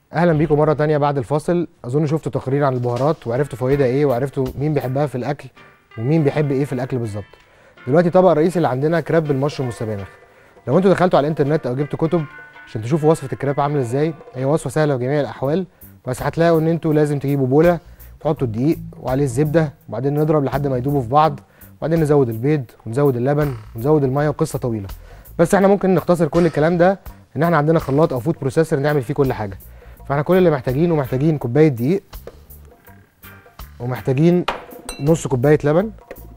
اهلا بيكم مره تانية بعد الفاصل اظن شفتوا تقرير عن البهارات وعرفتوا فوائدها ايه وعرفتوا مين بيحبها في الاكل ومين بيحب ايه في الاكل بالظبط دلوقتي طبق الرئيسي اللي عندنا كراب بالمشروم والسبانخ لو انتوا دخلتوا على الانترنت او جبتوا كتب عشان تشوفوا وصفه الكراب عامله ازاي هي وصفه سهله في جميع الاحوال بس هتلاقوا ان انتوا لازم تجيبوا بوله تحطوا الدقيق وعليه الزبده وبعدين نضرب لحد ما يدوبوا في بعض وبعدين نزود البيض ونزود اللبن ونزود الميه وقصه طويله بس احنا ممكن نختصر كل الكلام ده ان احنا عندنا خلاط او فود بروسيسور نعمل فيه كل حاجه فاحنا كل اللي محتاجينه محتاجين كوبايه دقيق ومحتاجين نص كوبايه لبن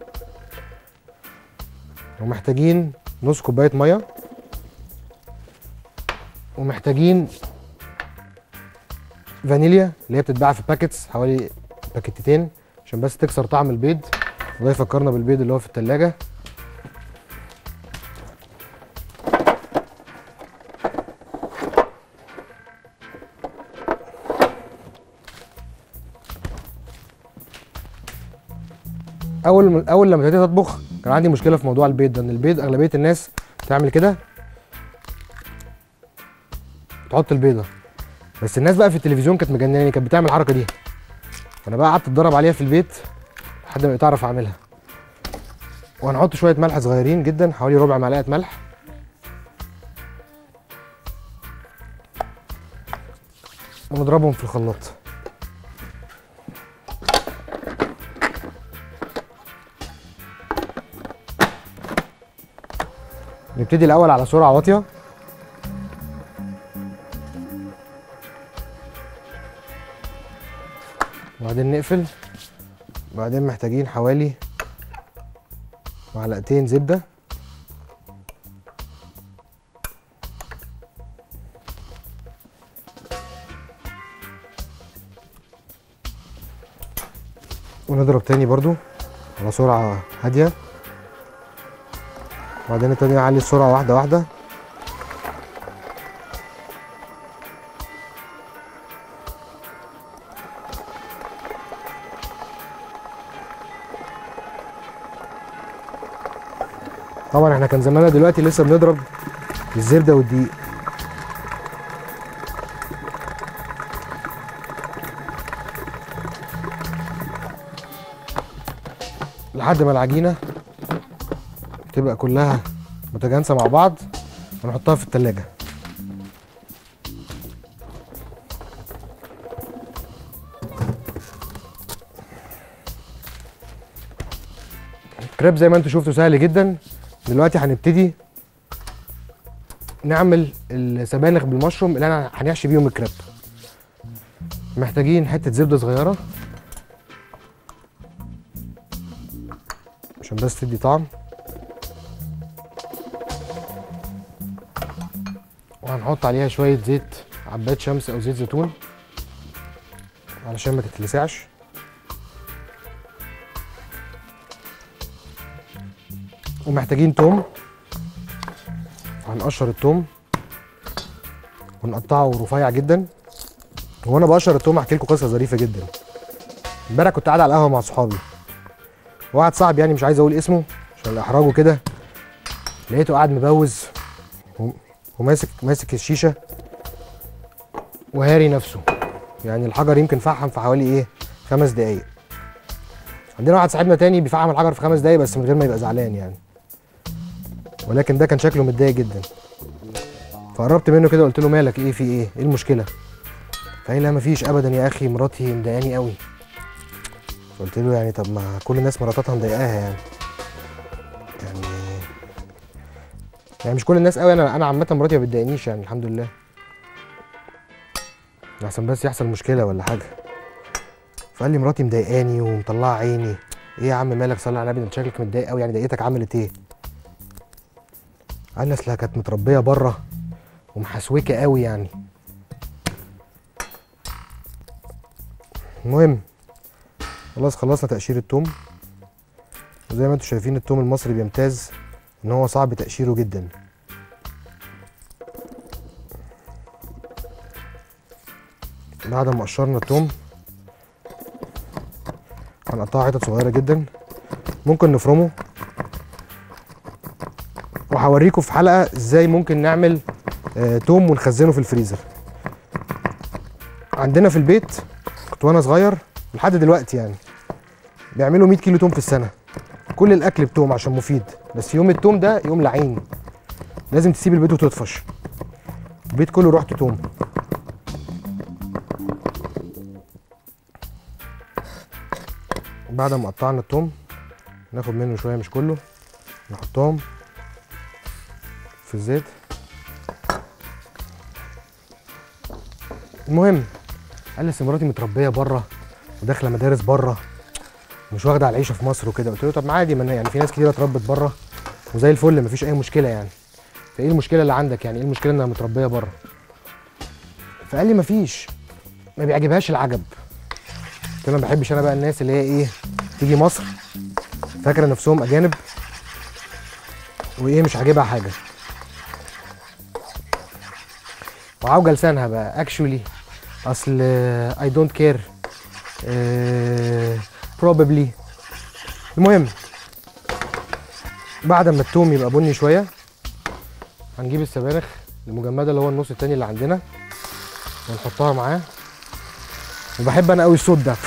ومحتاجين نص كوبايه ميه ومحتاجين فانيليا اللي هي بتتباع في باكيتس حوالي باكيتتين عشان بس تكسر طعم البيض وده يفكرنا بالبيض اللي هو في التلاجة اول اول لما ابتديت اطبخ كان عندي مشكله في موضوع البيض ده ان البيض اغلبيه الناس تعمل كده تحط البيضه بس الناس بقى في التلفزيون كانت مجنناني كانت بتعمل الحركه دي فانا بقى قعدت اتدرب عليها في البيت لحد ما تعرف اعملها وهنحط شويه ملح صغيرين جدا حوالي ربع معلقه ملح ونضربهم في الخلاط نبتدي الاول على سرعه واطيه وبعدين نقفل وبعدين محتاجين حوالي معلقتين زبده ونضرب تاني برضو على سرعه هاديه وبعدين نبتدي نعلي السرعه واحده واحده طبعا احنا كان زماننا دلوقتي لسه بنضرب الزبده والدقيق لحد ما العجينه تبقى كلها متجانسه مع بعض ونحطها في التلاجة الكريب زي ما انتم شفتوا سهل جدا دلوقتي هنبتدي نعمل السبانخ بالمشروم اللي انا هنحشي بيهم الكريب محتاجين حته زبده صغيره عشان بس تدي طعم وهنحط عليها شويه زيت عباد شمس او زيت زيتون علشان ما تتلسعش ومحتاجين توم هنقشر التوم ونقطعه رفيع جدا وانا بقشر التوم احكي لكم قصه ظريفه جدا امبارح كنت قاعد على القهوه مع صحابي واحد صاحبي يعني مش عايز اقول اسمه عشان احرجه كده لقيته قاعد مبوز وماسك ماسك الشيشه وهاري نفسه يعني الحجر يمكن فحم في حوالي ايه خمس دقايق عندنا واحد صاحبنا تاني بيفحم الحجر في خمس دقايق بس من غير ما يبقى زعلان يعني ولكن ده كان شكله متضايق جدا فقربت منه كده قلت له مالك ايه في ايه ايه المشكله فقال لا مفيش ابدا يا اخي مراتي مضايقاني قوي قلت له يعني طب ما كل الناس مراتاتها مضايقاها يعني يعني يعني مش كل الناس قوي انا انا عامه مراتي ما بتضايقنيش يعني الحمد لله احسن بس يحصل مشكله ولا حاجه فقال لي مراتي مضايقاني ومطلعه عيني ايه يا عم مالك صلي على النبي انت شكلك متضايق قوي يعني ضايقتك عملت ايه قال لي اصلها كانت متربيه بره ومحسوكه قوي يعني المهم خلاص خلصنا تقشير التوم وزي ما انتم شايفين التوم المصري بيمتاز ان هو صعب تقشيره جدا بعد ما قشرنا التوم هنقطعه حتت صغيره جدا ممكن نفرمه وهوريكم في حلقه ازاي ممكن نعمل آه توم ونخزنه في الفريزر عندنا في البيت كنت وانا صغير لحد دلوقتي يعني بيعملوا 100 كيلو توم في السنه كل الاكل بتوم عشان مفيد بس يوم التوم ده يوم لعين لازم تسيب البيت وتطفش البيت كله ريحته توم بعد ما قطعنا التوم ناخد منه شويه مش كله نحطهم في الزيت المهم قال لي أصل مراتي متربيه بره وداخله مدارس بره مش واخده على العيشه في مصر وكده قلت له طب ما عادي ما أنا- يعني في ناس كتير اتربت بره وزي الفل مفيش اي مشكله يعني فايه المشكله اللي عندك يعني ايه المشكله انها متربيه بره فقال لي مفيش ما بيعجبهاش العجب قلت له ما بحبش انا بقى الناس اللي هي ايه تيجي مصر فاكره نفسهم اجانب وايه مش عاجبها حاجه وعوجه لسانها بقى اكشولي اصل اي دونت كير probably المهم بعد ما التوم يبقى بني شويه هنجيب السبانخ المجمده اللي هو النص التاني اللي عندنا ونحطها معاه وبحب انا قوي الصوت ده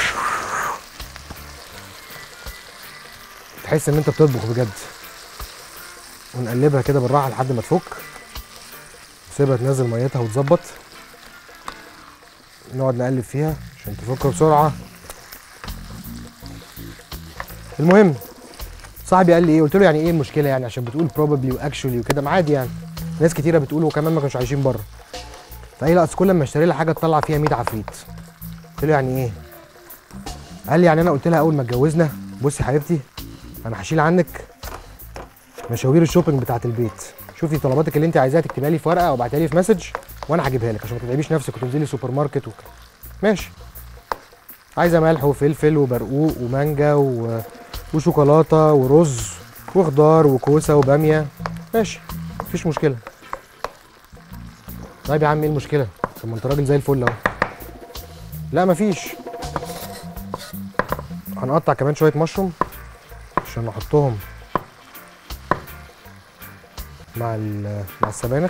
تحس ان انت بتطبخ بجد ونقلبها كده بالراحه لحد ما تفك نسيبها تنزل ميتها وتظبط نقعد نقلب فيها عشان تفك بسرعه المهم صاحبي قال لي ايه قلت له يعني ايه المشكله يعني عشان بتقول probably واكشولي وكده ما عادي يعني ناس كتيره بتقول وكمان ما كانوش عايشين بره فقال لي لا اصل كل ما اشتري لها حاجه تطلع فيها 100 عفريت قلت له يعني ايه قال لي يعني انا قلت لها اول ما اتجوزنا بصي يا حبيبتي انا هشيل عنك مشاوير الشوبينج بتاعت البيت شوفي طلباتك اللي انت عايزاها تكتبها لي في ورقه او ابعتها لي في مسج وانا هجيبها لك عشان ما تتعبيش نفسك وتنزلي سوبر ماركت وكده ماشي عايزه ملح وفلفل وبرقوق ومانجا و... وشوكولاته ورز وخضار وكوسه وباميه ماشي مفيش مشكله طيب يا عم ايه المشكله طب ما انت راجل زي الفل اهو لا مفيش هنقطع كمان شويه مشروم عشان نحطهم مع ال- مع السبانخ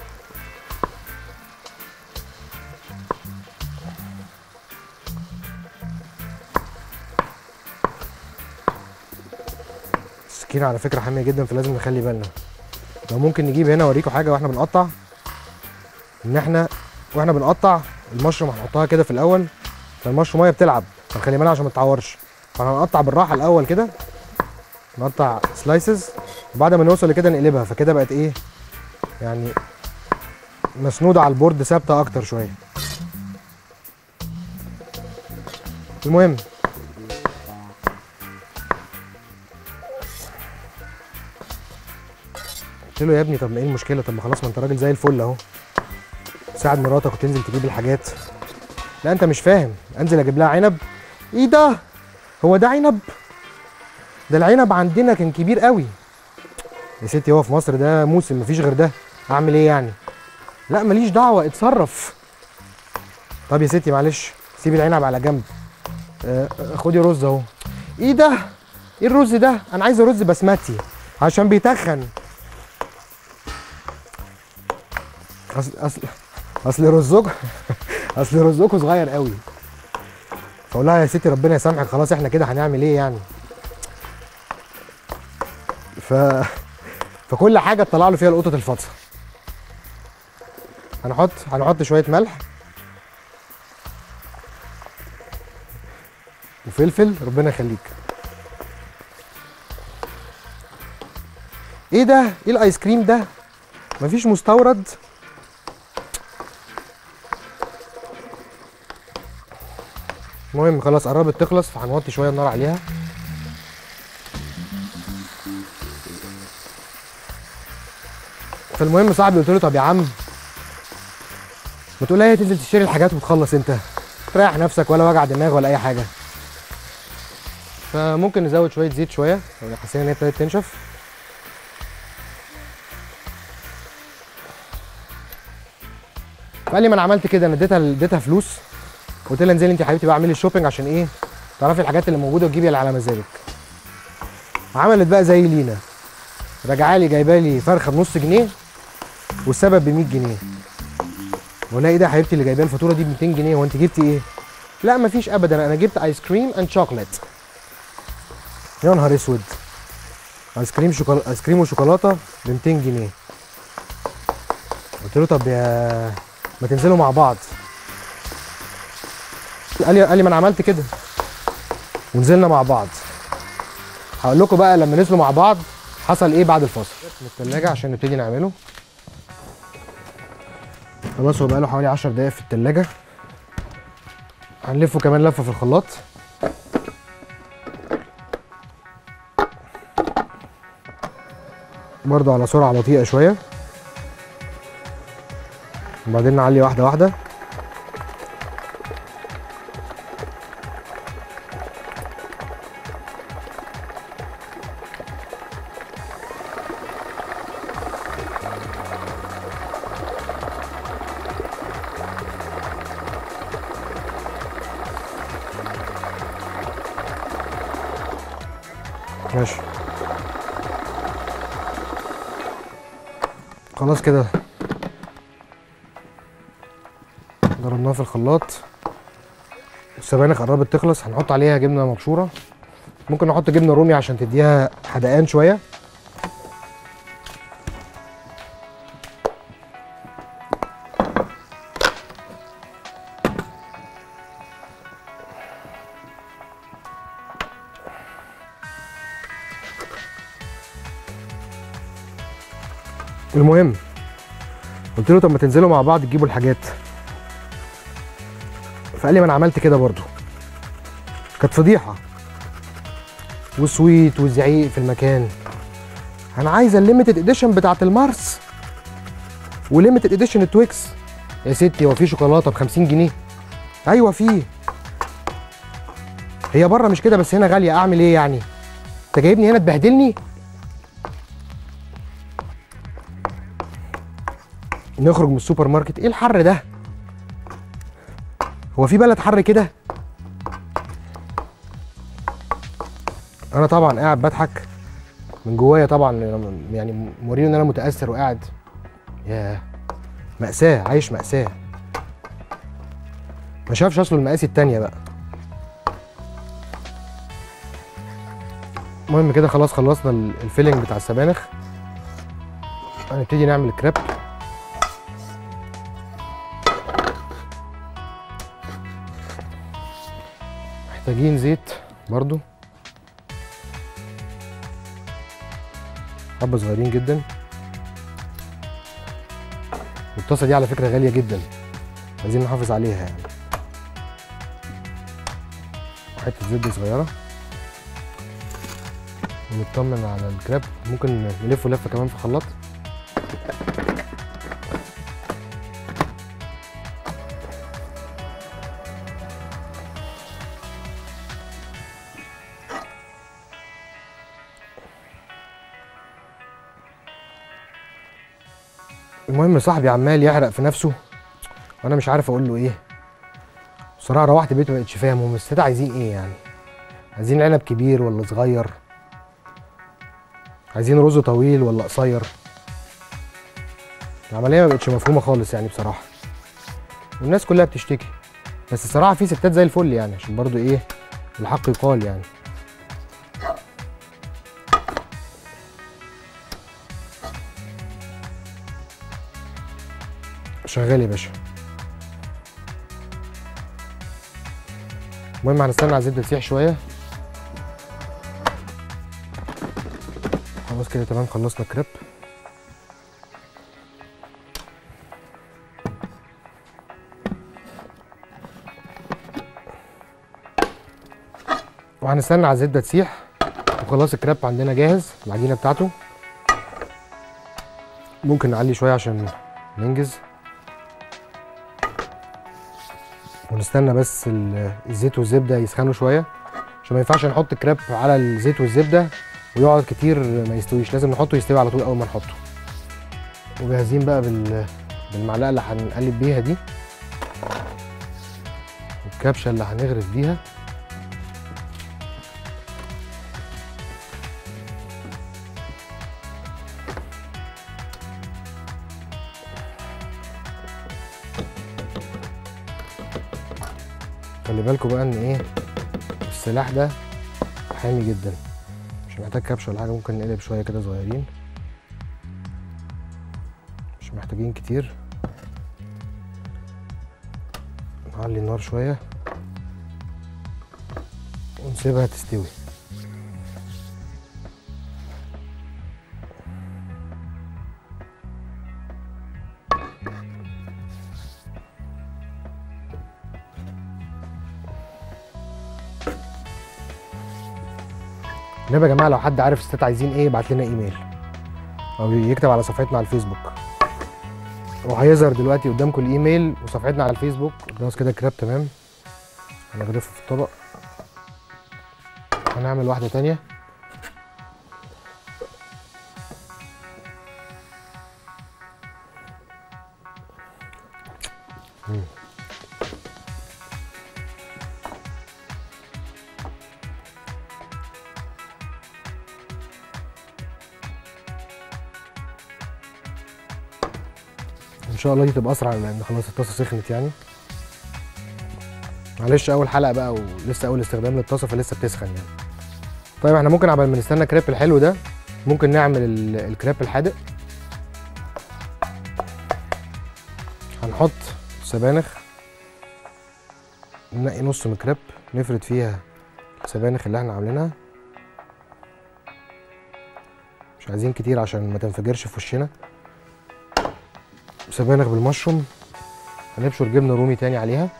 السكينة على فكرة حامية جدا فلازم نخلي بالنا لو ممكن نجيب هنا اوريكم حاجة واحنا بنقطع ان احنا واحنا بنقطع المشروم هنحطها كده في الاول فالمشروم وهي بتلعب فنخلي بالنا عشان ما تتعورش فهنقطع بالراحة الاول كده نقطع سلايسز وبعد ما نوصل لكده نقلبها فكده بقت ايه يعني مسنودة على البورد ثابتة اكتر شوية المهم قلت له يا ابني طب ما ايه المشكله طب ما خلاص ما انت راجل زي الفل اهو ساعد مراتك وتنزل تجيب الحاجات لا انت مش فاهم انزل اجيب لها عنب ايه ده هو ده عنب ده العنب عندنا كان كبير قوي يا ستي هو في مصر ده موسم مفيش غير ده اعمل ايه يعني لا ماليش دعوه اتصرف طب يا ستي معلش سيبي العنب على جنب آه، آه، خدي رز اهو ايه ده ايه الرز ده انا عايز رز بسمتي عشان بيتخن اصل اصل اصل رزقكم اصل رزقكم صغير قوي فاقول لها يا ستي ربنا يسامحك خلاص احنا كده هنعمل ايه يعني ف فكل حاجه تطلع له فيها القطط الفاطسه هنحط هنحط شويه ملح وفلفل ربنا يخليك ايه ده ايه الايس كريم ده مفيش مستورد المهم خلاص قربت تخلص فهنوطي شويه النار عليها فالمهم صاحبي قلت له طب يا عم ما تقول لها هي تنزل تشتري الحاجات وتخلص انت تريح نفسك ولا وجع دماغ ولا اي حاجه فممكن نزود شويه زيت شويه لو حسينا ان هي ابتدت تنشف فقال لي ما انا عملت كده انا اديتها اديتها فلوس قلت لها انزلي انت يا حبيبتي بقى اعملي الشوبينج عشان ايه تعرفي الحاجات اللي موجوده وتجيبي اللي على مزاجك عملت بقى زي لينا راجعه لي جايبه لي فرخه بنص جنيه والسبب ب 100 جنيه بقول لها ايه ده يا حبيبتي اللي جايباه الفاتوره دي ب 200 جنيه هو انت جبتي ايه لا مفيش ابدا انا جبت ايس كريم اند شوكليت يا نهار اسود ايس كريم شوكولا ايس كريم وشوكولاته ب 200 جنيه قلت له طب يا ما تنزلوا مع بعض قال لي قال لي ما انا عملت كده ونزلنا مع بعض هقول لكم بقى لما نزلوا مع بعض حصل ايه بعد الفاصل من التلاجة عشان نبتدي نعمله خلاص هو بقاله حوالي 10 دقايق في التلاجة هنلفه كمان لفة في الخلاط برضه على سرعة بطيئة شوية وبعدين نعلي واحدة واحدة ماشي خلاص كده ضربناها في الخلاط السبانخ قربت تخلص هنحط عليها جبنه مبشوره ممكن نحط جبنه رومي عشان تديها حدقان شويه المهم قلت له طب ما تنزلوا مع بعض تجيبوا الحاجات فقال لي ما انا عملت كده برضو كانت فضيحه وسويت وزعيق في المكان انا عايزه الليميتد اديشن بتاعت المارس وليميتد اديشن التويكس يا ستي هو في شوكولاته ب 50 جنيه ايوه في هي بره مش كده بس هنا غاليه اعمل ايه يعني انت جايبني هنا تبهدلني نخرج من السوبر ماركت ايه الحر ده هو في بلد حر كده انا طبعا قاعد بضحك من جوايا طبعا يعني موريني ان انا متاثر وقاعد ياه مأساة عايش مأساة ما شافش اصله المقاسي التانية بقى المهم كده خلاص خلصنا ال- الفيلينج بتاع السبانخ هنبتدي نعمل الكريب محتاجين زيت برضو حبة صغيرين جدا والطاسة دي على فكرة غالية جدا عايزين نحافظ عليها يعني حتة زبدة صغيرة ونطمن على الكريب ممكن نلفه لفة كمان في الخلاط المهم صاحبي عمال يحرق في نفسه وانا مش عارف اقول له ايه بصراحه روحت البيت ما بقتش فاهم هم الستات عايزين ايه يعني عايزين عنب كبير ولا صغير عايزين رز طويل ولا قصير العمليه ما بقتش مفهومه خالص يعني بصراحه والناس كلها بتشتكي بس الصراحه في ستات زي الفل يعني عشان برضو ايه الحق يقال يعني شغال يا باشا المهم هنستنى على الزبده تسيح شويه خلاص كده تمام خلصنا كريب وهنستنى على الزبده تسيح وخلاص الكريب عندنا جاهز العجينه بتاعته ممكن نعلي شويه عشان ننجز ونستنى بس ال- الزيت والزبده يسخنوا شويه عشان ما ينفعش نحط كريب على الزيت والزبده ويقعد كتير ما يستويش لازم نحطه يستوي على طول اول ما نحطه وجاهزين بقى بال بالمعلقه اللي هنقلب بيها دي والكبشه اللي هنغرف بيها خلي بالكوا بقى ان ايه السلاح ده حامي جدا مش محتاج كبش ولا حاجه ممكن نقلب شويه كده صغيرين مش محتاجين كتير نعلي النار شويه ونسيبها تستوي نبقى يا جماعه لو حد عارف ستات عايزين ايه يبعت لنا ايميل او يكتب على صفحتنا على الفيسبوك وهيظهر دلوقتي قدامكم الايميل وصفحتنا على الفيسبوك خلاص كده كراب تمام هنغرفه في الطبق هنعمل واحده تانية مم. ان شاء الله دي تبقى اسرع لان خلاص الطاسه سخنت يعني معلش اول حلقه بقى ولسه اول استخدام للطاسه فلسه بتسخن يعني طيب احنا ممكن عبال ما نستنى الكريب الحلو ده ممكن نعمل ال- الكريب الحادق هنحط سبانخ ننقي نص من الكريب نفرد فيها السبانخ اللي احنا عاملينها مش عايزين كتير عشان ما تنفجرش في وشنا سبانخ بالمشروم هنبشر جبنه رومي تاني عليها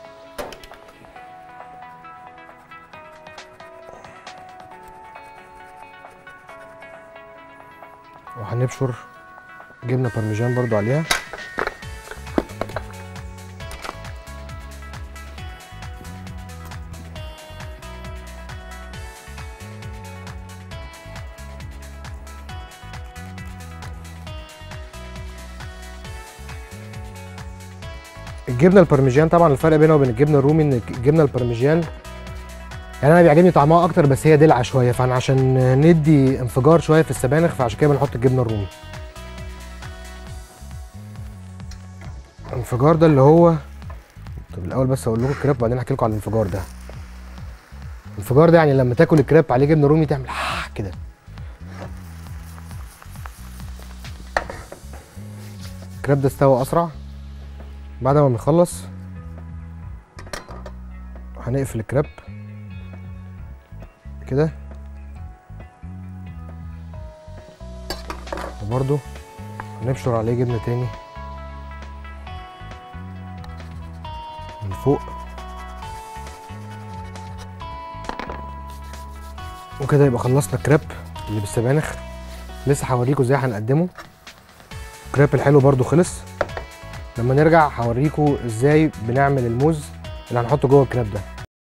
وهنبشر جبنه بارميجان برضو عليها الجبنه البارميجان طبعا الفرق بينها وبين الجبنه الرومي ان الجبنه البارميجان يعني انا بيعجبني طعمها اكتر بس هي دلعه شويه فاحنا عشان ندي انفجار شويه في السبانخ فعشان كده بنحط الجبنه الرومي الانفجار ده اللي هو طب الاول بس اقول لكم الكريب وبعدين احكي لكم على الانفجار ده الانفجار ده يعني لما تاكل الكريب عليه جبنه رومي تعمل كده الكريب ده استوى اسرع بعد ما بنخلص هنقفل الكريب كده وبرده هنبشر عليه جبنه تاني من فوق وكده يبقى خلصنا الكريب اللي بالسبانخ لسه هوريكم ازاي هنقدمه الكريب الحلو برده خلص لما نرجع هوريكم ازاي بنعمل الموز اللي هنحطه جوه الكريب ده